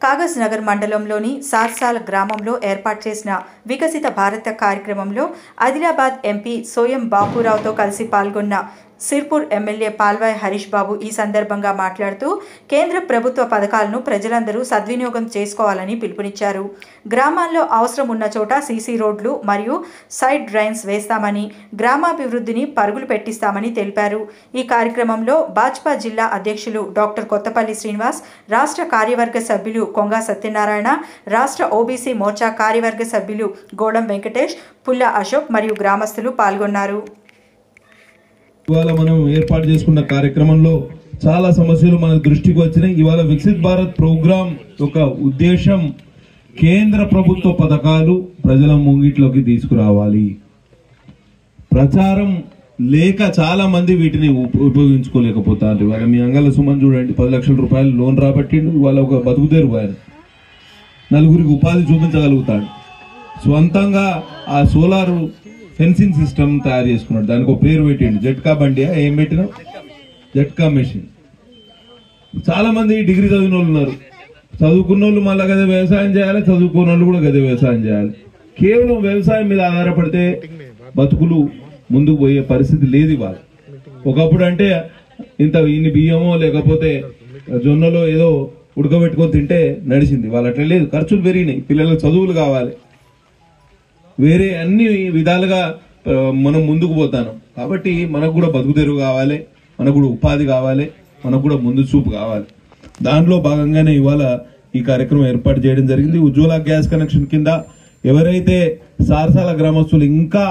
కాగజ్ నగర్ మండలంలోని సార్సాల్ గ్రామంలో ఏర్పాటు చేసిన వికసిత భారత కార్యక్రమంలో ఆదిలాబాద్ ఎంపీ సోయం బాపురావుతో కలిసి పాల్గొన్న సిర్పూర్ ఎమ్మెల్యే పాల్వాయ్ హరీష్ బాబు ఈ సందర్భంగా మాట్లాడుతూ కేంద్ర ప్రభుత్వ పథకాలను ప్రజలందరూ సద్వినియోగం చేసుకోవాలని పిలుపునిచ్చారు గ్రామాల్లో అవసరం ఉన్న చోట సీసీ రోడ్లు మరియు సైడ్ డ్రైన్స్ వేస్తామని గ్రామాభివృద్ధిని పరుగులు పెట్టిస్తామని తెలిపారు ఈ కార్యక్రమంలో భాజపా జిల్లా అధ్యక్షులు డాక్టర్ కొత్తపల్లి శ్రీనివాస్ రాష్ట్ర కార్యవర్గ సభ్యులు కొంగా సత్యనారాయణ రాష్ట్ర ఓబీసీ మోర్చా కార్యవర్గ సభ్యులు గోడం వెంకటేష్ పుల్ల అశోక్ మరియు గ్రామస్తులు పాల్గొన్నారు ఇవాళ మనం ఏర్పాటు చేసుకున్న కార్యక్రమంలో చాలా సమస్యలు మన దృష్టికి వచ్చినాయి ఇవాళ వికసిత్ భారత్ ప్రోగ్రాం యొక్క ఉద్దేశం కేంద్ర ప్రభుత్వ పథకాలు ప్రజల ముంగిట్లోకి తీసుకురావాలి ప్రచారం లేక చాలా మంది వీటిని ఉప- ఉపయోగించుకోలేకపోతారు ఇవాళ మీ అంగళ సుమన్ చూడండి పది లక్షల రూపాయలు లోన్ రాబట్టిండు ఇవాళ ఒక బతుకుదేరు ఆయన నలుగురికి ఉపాధి చూపించగలుగుతాడు స్వంతంగా ఆ సోలార్ ఫెన్సింగ్ సిస్టమ్ తయారు చేసుకున్నాడు దానికి ఒక పేరు పెట్టిండు జట్కా బండి ఏం పెట్టినా జట్కా మెషిన్ చాలా మంది డిగ్రీ చదివిన వాళ్ళు ఉన్నారు చదువుకున్న వాళ్ళు మళ్ళీ గదే వ్యవసాయం చేయాలి చదువుకున్న వాళ్ళు కూడా గదే వ్యవసాయం చేయాలి కేవలం వ్యవసాయం మీద ఆధారపడితే బతుకులు ముందుకు పోయే పరిస్థితి లేదు ఇవాళ ఒకప్పుడు అంటే ఇంత ఇన్ని బియ్యమో లేకపోతే జొన్నలో ఏదో ఉడకబెట్టుకొని తింటే నడిచింది వాళ్ళు అట్లా లేదు ఖర్చులు పెరిగినాయి పిల్లలకు చదువులు కావాలి వేరే అన్ని విధాలుగా ఆ, మనం ముందుకు పోతాను కాబట్టి మనకు కూడా బతుకుదెరువు కావాలి మనకు కూడా ఉపాధి కావాలి మనకు కూడా ముందు చూపు కావాలి దాంట్లో భాగంగానే ఇవాళ ఈ కార్యక్రమం ఏర్పాటు చేయడం జరిగింది ఉజ్వల గ్యాస్ కనెక్షన్ కింద ఎవరైతే సారసాల గ్రామస్తులు ఇంకా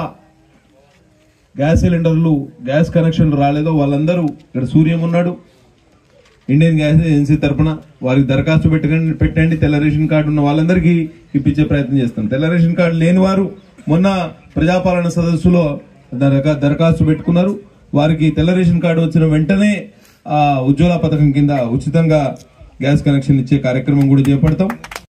గ్యాస్ సిలిండర్లు గ్యాస్ కనెక్షన్ రాలేదో వాళ్ళందరూ ఇక్కడ సూర్యం ఉన్నాడు ఇండియన్ గ్యాస్ ఏజెన్సీ తరపున వారికి దరఖాస్తు పెట్టండి పెట్టండి తెల్ల రేషన్ కార్డు ఉన్న వాళ్ళందరికీ ఇప్పించే ప్రయత్నం చేస్తాం తెల్ల రేషన్ కార్డు లేని వారు మొన్న ప్రజాపాలన సదస్సులో దరఖా- దరఖాస్తు పెట్టుకున్నారు వారికి తెల్ల రేషన్ కార్డు వచ్చిన వెంటనే ఆ ఉజ్వల పథకం కింద ఉచితంగా గ్యాస్ కనెక్షన్ ఇచ్చే కార్యక్రమం కూడా చేపడతాం